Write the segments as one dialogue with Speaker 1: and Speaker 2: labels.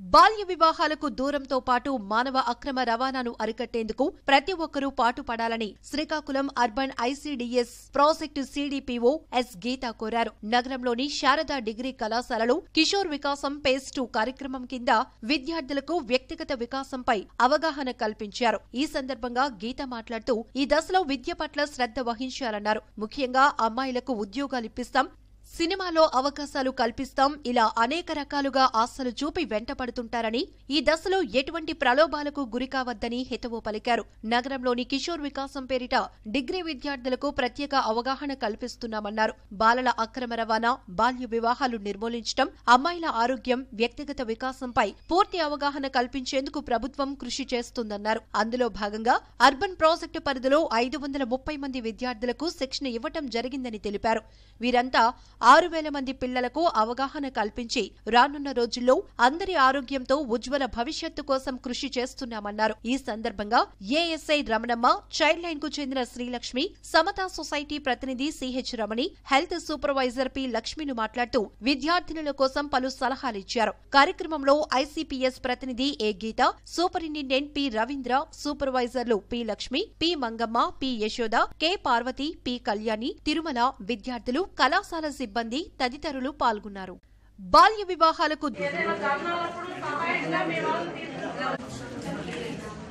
Speaker 1: బాల్య వివాహాలకు దూరంతో పాటు మానవ అక్రమ రవాణాను అరికట్టేందుకు ప్రతి ఒక్కరూ పాటుపడాలని Srikakulam urban ICDS project CDPO S Geetha కోరారు నగరంలోని శారదా డిగ్రీ కళాశాలలో కిషోర్ వికాసం పేస్ టూ కార్యక్రమం కింద విద్యార్థులకు వ్యక్తిగత వికాసంపై అవగాహన కల్పించారు ఈ సందర్భంగా గీత మాట్లాడుతూ ఈ దశలో విద్య పట్ల శ్రద్ధ వహించాలన్నారు ముఖ్యంగా అమ్మాయిలకు ఉద్యోగాలిప్పిస్తాం సినిమాలో అవకాశాలు కల్పిస్తాం ఇలా అనేక రకాలుగా ఆశలు చూపి వెంటపడుతుంటారని ఈ దశలో ఎటువంటి ప్రలోభాలకు గురికావద్దని హితవు పలికారు నగరంలోని కిషోర్ వికాసం పేరిట డిగ్రీ విద్యార్థులకు ప్రత్యేక అవగాహన కల్పిస్తున్నామన్నారు బాలల అక్రమ రవాణా బాల్య వివాహాలు నిర్మూలించడం అమ్మాయిల ఆరోగ్యం వ్యక్తిగత వికాసంపై పూర్తి అవగాహన కల్పించేందుకు ప్రభుత్వం కృషి చేస్తుందన్నారు అందులో భాగంగా అర్బన్ ప్రాజెక్టు పరిధిలో ఐదు వందల ముప్పై మంది విద్యార్థులకు శిక్షణ ఇవ్వటం జరిగిందని తెలిపారు వీరంతా ఆరు వేల మంది పిల్లలకు అవగాహన కల్పించి రానున్న రోజుల్లో అందరి ఆరోగ్యంతో ఉజ్వల భవిష్యత్తు కోసం కృషి చేస్తున్నామన్నారు ఈ సందర్భంగా ఏఎస్ఐ రమణమ్మ చైల్డ్ లైన్ కు చెందిన శ్రీలక్ష్మి సమతా సొసైటీ ప్రతినిధి CH Ramani health supervisor P లక్ష్మిలు మాట్లాడుతూ విద్యార్థినుల కోసం పలు సలహాలిచ్చారు కార్యక్రమంలో ఐసీపీఎస్ ప్రతినిధి A Geetha superintendent P Ravindra సూపర్వైజర్లు P Lakshmi P Mangamma P Yashoda K Parvathi P Kalyani Tirumala విద్యార్థులు కళాశాల సిబ్బంది తదితరులు పాల్గొన్నారు బాల్య వివాహాలకు
Speaker 2: ఏదైనా కారణాలప్పుడు సహాయంగా మీ వాళ్ళని తీసుకుంటాం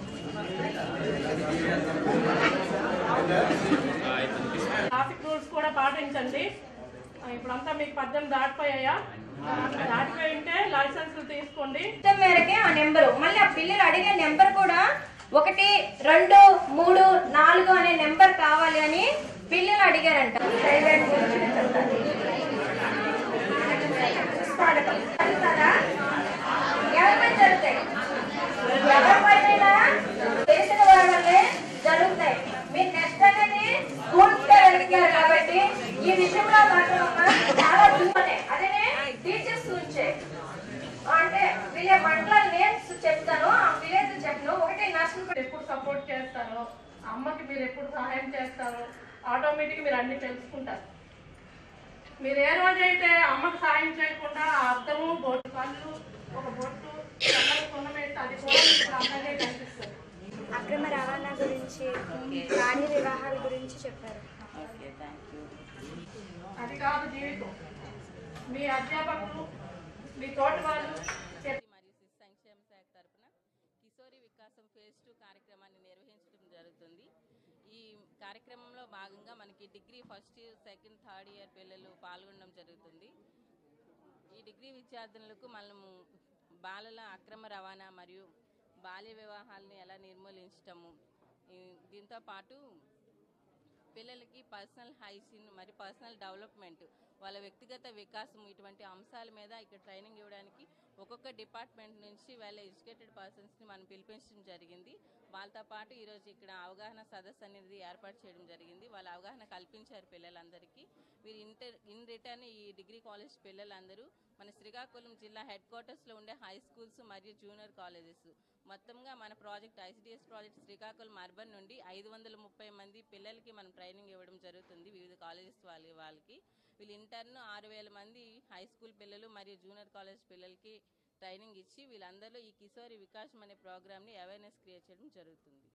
Speaker 2: ట్రాఫిక్ రూల్స్ కూడా పాటించండి ఆ, ఇప్పుడంతా మీకు పద్దెనిమిది దాటిపోయాయా ఆ, దాటిపోయి ఉంటే లైసెన్సులు తీసుకోండి
Speaker 3: ఇష్టం మేరకే ఆ నెంబరు మళ్ళీ ఆ పిల్లలు అడిగే నెంబర్ కూడా ఒకటి రెండు మూడు నాలుగు అనే నెంబర్ కావాలి అని పిల్లలు అడిగారంట ప్రైవేట్ గురించి చెప్తాను. స్వాగతం. అడుగుతారా? ఎవరిపైన జరుగుతాయి ఎవరిపైన చేసిన వారి వల్లే జరుగుతాయి మీరు నెక్స్ట్ అనేది స్కూల్స్ గా వెళ్తున్నారు కాబట్టి ఈ విషయంలో మాత్రం చాలా దూరమే అదేనే టీచర్స్ గురించే అంటే వీళ్ళ మండలాల నేమ్స్ చెప్తాను ఆ విలేజ్ చెప్పను ఒకటి నర్సులు
Speaker 2: మీరు ఎప్పుడు సపోర్ట్ చేస్తారో అమ్మకి మీరు ఎప్పుడు సహాయం చేస్తారో ఆటోమేటిక్ మీరు అన్ని తెలుసుకుంటారు మీరు ఏ రోజైతే అమ్మకి సాయం చేయకుండా ఆ అద్దము బొట్టు కళ్ళు ఒక బొట్టు చక్కగా కొనమేస్తే అది కూడా మీకు అందంగా కనిపిస్తుంది
Speaker 4: అక్రమ రవాణా గురించి బాల్య వివాహాల గురించి చెప్పారు
Speaker 2: అది కాదు జీవితం మీ అధ్యాపకులు మీ తోటి వాళ్ళు చెప్పి
Speaker 5: మరియు శిశు సంక్షేమ శాఖ తరపున కిశోరి వికాసం ఫేజ్ టూ కార్యక్రమాన్ని నిర్వహించడం జరుగుతుంది ఈ కార్యక్రమంలో భాగంగా మనకి degree first year second third year పిల్లలు పాల్గొనడం జరుగుతుంది ఈ డిగ్రీ విద్యార్థులకు మనము బాలల అక్రమ రవాణా మరియు బాల్య వివాహాలని ఎలా నిర్మూలించటము ఈ- దీంతో పాటు పిల్లలకి పర్సనల్ హైజీన్ మరియు పర్సనల్ డెవలప్మెంట్ వాళ్ళ వ్యక్తిగత వికాసం ఇటువంటి అంశాల మీద ఇక్కడ ట్రైనింగ్ ఇవ్వడానికి ఒక్కొక్క డిపార్ట్మెంట్ నుంచి వాళ్ళ ఎడ్యుకేటెడ్ పర్సన్స్ని మనం పిలిపించడం జరిగింది వాళ్ళతో పాటు ఈరోజు ఇక్కడ అవగాహన సదస్సు అనేది ఏర్పాటు చేయడం జరిగింది వాళ్ళ అవగాహన కల్పించారు పిల్లలందరికీ వీరు ఇంటర్ ఇన్ రిటర్న్ ఈ డిగ్రీ కాలేజ్ పిల్లలందరూ మన శ్రీకాకుళం జిల్లా హెడ్ క్వార్టర్స్లో ఉండే హై స్కూల్స్ మరియు జూనియర్ కాలేజెస్ మొత్తంగా మన project ICDS project Srikakulam urban నుండి ఐదు వందల ముప్పై మంది పిల్లలకి మనం ట్రైనింగ్ ఇవ్వడం జరుగుతుంది వివిధ కాలేజెస్ వాళ్ళ వాళ్ళకి వీళ్ళు ఇంటర్న్ ఆరు వేల మంది హై స్కూల్ పిల్లలు మరియు జూనియర్ కాలేజ్ పిల్లలకి ట్రైనింగ్ ఇచ్చి వీళ్ళందరిలో ఈ కిశోరి వికాసం అనే ప్రోగ్రామ్ని అవేర్నెస్ క్రియేట్ చేయడం జరుగుతుంది